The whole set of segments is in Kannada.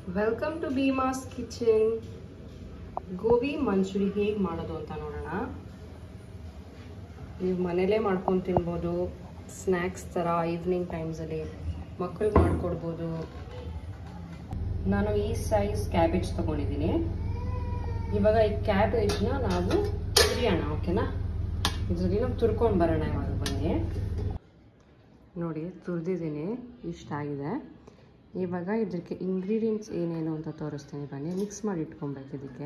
welcome to Bheema's kitchen gobi manchuri ಹೇಗೆ ಮಾಡೋದು ಅಂತ ನೋಡೋಣ ನೀವು ಮನೇಲೇ ಮಾಡ್ಕೊಂಡು ತಿನ್ಬೋದು ಸ್ನ್ಯಾಕ್ಸ್ ಥರ ಈವ್ನಿಂಗ್ ಟೈಮ್ಸಲ್ಲಿ ಮಕ್ಕಳಿಗೆ ಮಾಡಿಕೊಡ್ಬೋದು ನಾನು ಈ ಸೈಜ್ ಕ್ಯಾಬೇಜ್ ತೊಗೊಂಡಿದ್ದೀನಿ ಇವಾಗ ಈ ಕ್ಯಾಬೇಜ್ನ ನಾವು ತುರಿಯೋಣ ಓಕೆನಾ ಇದರಲ್ಲಿ ನಾವು ತುರ್ಕೊಂಡು ಬರೋಣ ಇವಾಗ ಬನ್ನಿ ನೋಡಿ ತುರಿದಿದ್ದೀನಿ ಇಷ್ಟಾಗಿದೆ ಇವಾಗ ಇದಕ್ಕೆ ಇಂಗ್ರೀಡಿಯೆಂಟ್ಸ್ ಏನೇನು ಅಂತ ತೋರಿಸ್ತೀನಿ ಬನ್ನಿ ಮಿಕ್ಸ್ ಮಾಡಿ ಇಟ್ಕೊಬೇಕು ಇದಕ್ಕೆ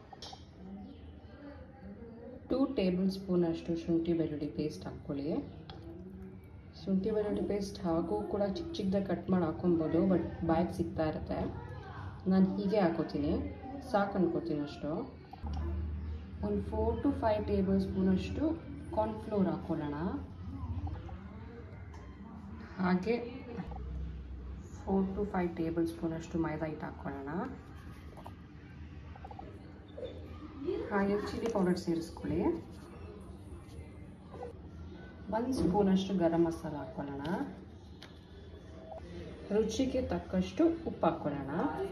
ಟೂ ಟೇಬಲ್ ಸ್ಪೂನ್ ಅಷ್ಟು ಶುಂಠಿ ಬೆಳ್ಳುಳ್ಳಿ ಪೇಸ್ಟ್ ಹಾಕ್ಕೊಳ್ಳಿ ಶುಂಠಿ ಬೆಳ್ಳುಳ್ಳಿ ಪೇಸ್ಟ್ ಹಾಗೂ ಕೂಡ ಚಿಕ್ಕ ಚಿಕ್ಕದಾಗಿ ಕಟ್ ಮಾಡಿ ಹಾಕೊಬೋದು ಬಟ್ ಬಾಯಿಗೆ ಸಿಗ್ತಾ ಇರುತ್ತೆ ನಾನು ಹೀಗೆ ಹಾಕೋತೀನಿ ಸಾಕು ಅನ್ಕೋತೀನಿ ಅಷ್ಟು ಒಂದು four to five tablespoon ಅಷ್ಟು ಕಾರ್ನ್ಫ್ಲೋರ್ ಹಾಕ್ಕೊಳ್ಳೋಣ ಹಾಗೆ four to five tablespoon ಅಷ್ಟು ಮೈದಾ ಹಿಟ್ಟು ಹಾಕ್ಕೊಳ್ಳೋಣ ಹಾಗೆ ಚಿಲ್ಲಿ ಪೌಡರ್ ಸೇರಿಸ್ಕೊಳ್ಳಿ ಒಂದು ಸ್ಪೂನ್ ಅಷ್ಟು ಗರಂ ಮಸಾಲ ಹಾಕ್ಕೊಳ್ಳೋಣ ರುಚಿಗೆ ತಕ್ಕಷ್ಟು ಉಪ್ಪು ಹಾಕ್ಕೊಳ್ಳೋಣ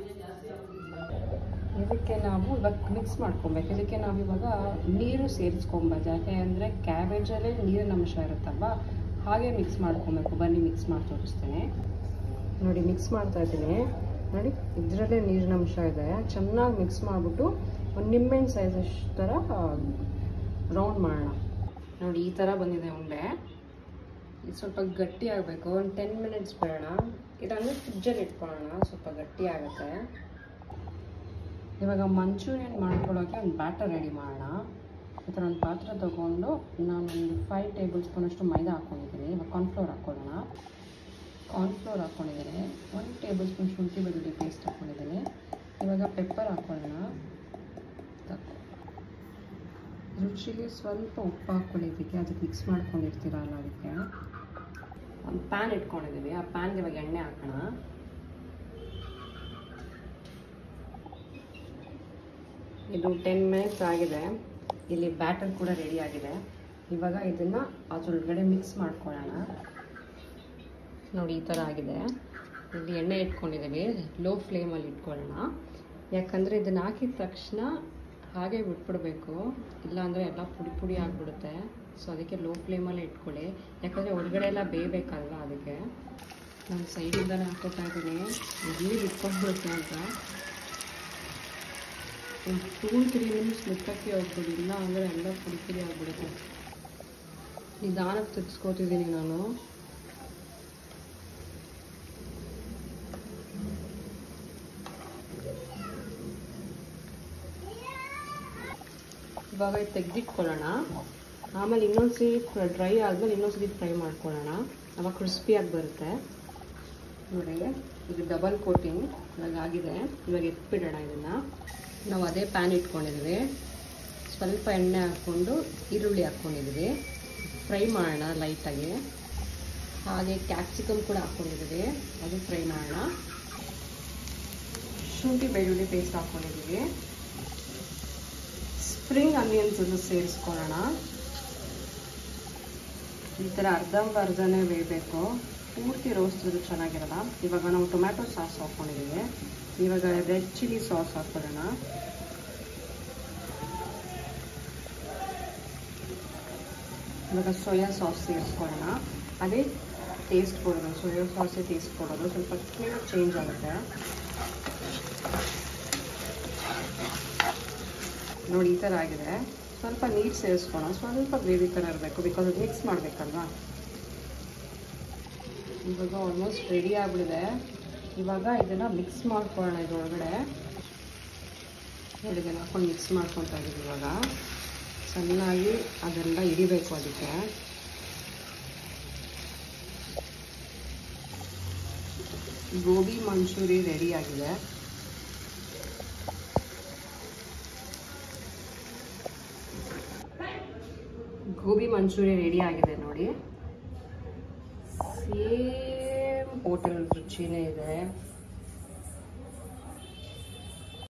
ಇದಕ್ಕೆ ನಾವು ಇವಾಗ ಮಿಕ್ಸ್ ಮಾಡ್ಕೊಬೇಕು ಇದಕ್ಕೆ ನಾವು ಇವಾಗ ನೀರು ಸೇರಿಸ್ಕೊಬೇಕು ಯಾಕೆ ಅಂದರೆ ಕ್ಯಾಬೇಜಲ್ಲೇ ನೀರಿನ ಅಂಶ ಇರುತ್ತಲ್ವ ಹಾಗೆ ಮಿಕ್ಸ್ ಮಾಡ್ಕೊಬೇಕು ಬನ್ನಿ ಮಿಕ್ಸ್ ಮಾಡಿ ತೋರಿಸ್ತೇನೆ ನೋಡಿ ಮಿಕ್ಸ್ ಮಾಡ್ತಾ ಇದ್ದೀನಿ ನೋಡಿ ಇದರಲ್ಲೇ ನೀರಿನ ಅಂಶ ಇದೆ ಚೆನ್ನಾಗಿ ಮಿಕ್ಸ್ ಮಾಡಿಬಿಟ್ಟು ಒಂದು ನಿಂಬೆಹಣ್ಣು ಸೈಜ್ ಅಷ್ಟು ಥರ ರೌಂಡ್ ಮಾಡೋಣ ನೋಡಿ ಈ ಥರ ಬಂದಿದೆ ಉಂಡೆ ಇದು ಸ್ವಲ್ಪ ಗಟ್ಟಿ ಆಗಬೇಕು ಒಂದು ಟೆನ್ ಮಿನಿಟ್ಸ್ ಬಿಡೋಣ ಇಲ್ಲಾಂದರೆ ಫ್ರಿಜ್ಜಲ್ಲಿ ಇಟ್ಕೊಳ್ಳೋಣ ಸ್ವಲ್ಪ ಗಟ್ಟಿ ಆಗುತ್ತೆ ಇವಾಗ ಮಂಚೂರಿಯನ್ ಮಾಡ್ಕೊಳ್ಳೋಕ್ಕೆ ಒಂದು ಬ್ಯಾಟರ್ ರೆಡಿ ಮಾಡೋಣ ಈ ಥರ ಒಂದು ಪಾತ್ರೆ ತೊಗೊಂಡು ನಾನೊಂದು ಫೈವ್ ಟೇಬಲ್ ಸ್ಪೂನ್ ಅಷ್ಟು ಮೈದಾ ಹಾಕ್ಕೊಂಡಿದ್ದೀನಿ ಇವಾಗ ಕಾರ್ನ್ಫ್ಲೋರ್ ಹಾಕ್ಕೊಳ್ಳೋಣ ಕಾರ್ನ್ಫ್ಲೋರ್ ಹಾಕ್ಕೊಂಡಿದ್ದೀನಿ ಒಂದು ಟೇಬಲ್ ಸ್ಪೂನ್ ಶುಂಠಿ ಬೆಳ್ಳುಳ್ಳಿ ಪೇಸ್ಟ್ ಹಾಕ್ಕೊಂಡಿದ್ದೀನಿ ಇವಾಗ ಪೆಪ್ಪರ್ ಹಾಕ್ಕೊಳ್ಳೋಣ ರುಚಿಗೆ ಸ್ವಲ್ಪ ಉಪ್ಪು ಹಾಕ್ಕೊಂಡಿದ್ದಕ್ಕೆ ಅದಕ್ಕೆ ಮಿಕ್ಸ್ ಮಾಡ್ಕೊಂಡಿರ್ತೀರಲ್ಲ ಅದಕ್ಕೆ ಒಂದು ಪ್ಯಾನ್ ಇಟ್ಕೊಂಡಿದ್ದೀವಿ ಆ ಪ್ಯಾನ್ಗೆ ಇವಾಗ ಎಣ್ಣೆ ಹಾಕೋಣ ಇದು ಟೆನ್ ಮಿನಿಟ್ಸ್ ಆಗಿದೆ ಇಲ್ಲಿ ಬ್ಯಾಟರ್ ಕೂಡ ರೆಡಿ ಆಗಿದೆ ಇವಾಗ ಇದನ್ನು ಅದರೊಳಗಡೆ ಮಿಕ್ಸ್ ಮಾಡ್ಕೊಳ್ಳೋಣ ನೋಡಿ ಈ ಥರ ಆಗಿದೆ ಇಲ್ಲಿ ಎಣ್ಣೆ ಇಟ್ಕೊಂಡಿದ್ದೀವಿ ಲೋ ಫ್ಲೇಮಲ್ಲಿ ಇಟ್ಕೊಳ್ಳೋಣ ಯಾಕಂದರೆ ಇದನ್ನು ಹಾಕಿದ ತಕ್ಷಣ ಹಾಗೆ ಬಿಟ್ಬಿಡ್ಬೇಕು ಇಲ್ಲಾಂದರೆ ಎಲ್ಲ ಪುಡಿ ಪುಡಿ ಆಗಿಬಿಡುತ್ತೆ ಸೊ ಅದಕ್ಕೆ ಲೋ ಫ್ಲೇಮಲ್ಲೇ ಇಟ್ಕೊಳ್ಳಿ ಯಾಕಂದರೆ ಹೊರಗಡೆ ಎಲ್ಲ ಬೇಯಬೇಕಲ್ವ ಅದಕ್ಕೆ ನಾನು ಸೈಡಿಂದನೇ ಹಾಕೋತಾ ಇದ್ದೀನಿ ಇಲ್ಲಿ ಬಿಟ್ಕೊಂಡ್ಬಿಡುತ್ತೆ ಅಂತ ಒಂದು ಟೂ ತ್ರೀ ಮಿನಿಟ್ಸ್ ಮುಟ್ಟಕ್ಕೆ ಹೋಗ್ಬಿಡಿ ಇಲ್ಲ ಅಂದರೆ ಎಲ್ಲ ಪುಡಿ ಪುಡಿ ಆಗಿಬಿಡುತ್ತೆ ನಿಧಾನಕ್ಕೆ ತಿರ್ಸ್ಕೊತಿದ್ದೀನಿ ನಾನು ಇವಾಗ ತೆಗೆದಿಟ್ಕೊಳ್ಳೋಣ ಆಮೇಲೆ ಇನ್ನೊಂದ್ಸರಿ ಡ್ರೈ ಆದಮೇಲೆ ಇನ್ನೊಂದ್ಸರಿ ಫ್ರೈ ಮಾಡ್ಕೊಳ್ಳೋಣ ಅವಾಗ ಕ್ರಿಸ್ಪಿಯಾಗಿ ಬರುತ್ತೆ ನೋಡಿ ಇದು ಡಬಲ್ ಕೋಟಿಂಗ್ ಇವಾಗ ಆಗಿದೆ ಇವಾಗ ಎತ್ಬಿಡೋಣ ಇದನ್ನು ನಾವು ಅದೇ ಪ್ಯಾನ್ ಇಟ್ಕೊಂಡಿದ್ದೀವಿ ಸ್ವಲ್ಪ ಎಣ್ಣೆ ಹಾಕ್ಕೊಂಡು ಈರುಳ್ಳಿ ಹಾಕ್ಕೊಂಡಿದ್ದೀವಿ ಫ್ರೈ ಮಾಡೋಣ ಲೈಟಾಗಿ ಹಾಗೆ ಕ್ಯಾಪ್ಸಿಕಮ್ ಕೂಡ ಹಾಕ್ಕೊಂಡಿದ್ದೀವಿ ಅದು ಫ್ರೈ ಮಾಡೋಣ ಶುಂಠಿ ಬೆಳ್ಳುಳ್ಳಿ ಪೇಸ್ಟ್ ಹಾಕ್ಕೊಂಡಿದ್ದೀವಿ ಸ್ಪ್ರಿಂಗ್ ಆನಿಯನ್ಸ್ ಅನ್ನು ಸೇರಿಸ್ಕೊಳ್ಳೋಣ ಈ ಥರ ಅರ್ಧಂಬರ್ಧನೇ ಬೇಯಬೇಕು ಪೂರ್ತಿ ರೋಸ್ಟ್ ಚೆನ್ನಾಗಿರಲ್ಲ ಇವಾಗ ನಾವು ಟೊಮ್ಯಾಟೊ ಸಾಸ್ ಹಾಕ್ಕೊಂಡಿದ್ದೀವಿ ಇವಾಗ ರೆಡ್ ಚಿಲ್ಲಿ ಸಾಸ್ ಹಾಕ್ಕೊಳ್ಳೋಣ ಇವಾಗ ಸೋಯಾ ಸಾಸ್ ಸೇರಿಸ್ಕೊಳ್ಳೋಣ ಅದೇ ಟೇಸ್ಟ್ ಕೊಡೋದು ಸೋಯಾ ಸಾಸೇ ಟೇಸ್ಟ್ ಕೊಡೋದು ಸ್ವಲ್ಪ ಫ್ಲೇವರ್ ಚೇಂಜ್ ಆಗುತ್ತೆ ನೋಡಿ ಈ ಥರ ಆಗಿದೆ ಸ್ವಲ್ಪ ನೀರು ಸೇರಿಸ್ಕೋಣ ಸ್ವಲ್ಪ ಗ್ರೇವಿ ಥರ ಇರಬೇಕು ಬಿಕಾಸ್ ಅದು ಮಿಕ್ಸ್ ಮಾಡಬೇಕಲ್ವಾ ಇವಾಗ ಆಲ್ಮೋಸ್ಟ್ ರೆಡಿ ಆಗಿಬಿಡಿದೆ ಇವಾಗ ಇದನ್ನು ಮಿಕ್ಸ್ ಮಾಡ್ಕೊಳ್ಳೋಣ ಇದರೊಳಗಡೆ ಇದನ್ನು ಹಾಕೊಂಡು ಮಿಕ್ಸ್ ಮಾಡ್ಕೊತಾ ಇದ್ದೀವಿ ಇವಾಗ ಚೆನ್ನಾಗಿ ಅದೆಲ್ಲ ಹಿಡಿಬೇಕು ಅದಕ್ಕೆ ಗೋಬಿ ಮಂಚೂರಿ ರೆಡಿ ಆಗಿದೆ ಗೋಬಿ ಮಂಚೂರಿ ರೆಡಿ ಆಗಿದೆ ನೋಡಿ ಸೇಮ್ ಹೋಟೆಲ್ ರುಚಿನೇ ಇದೆ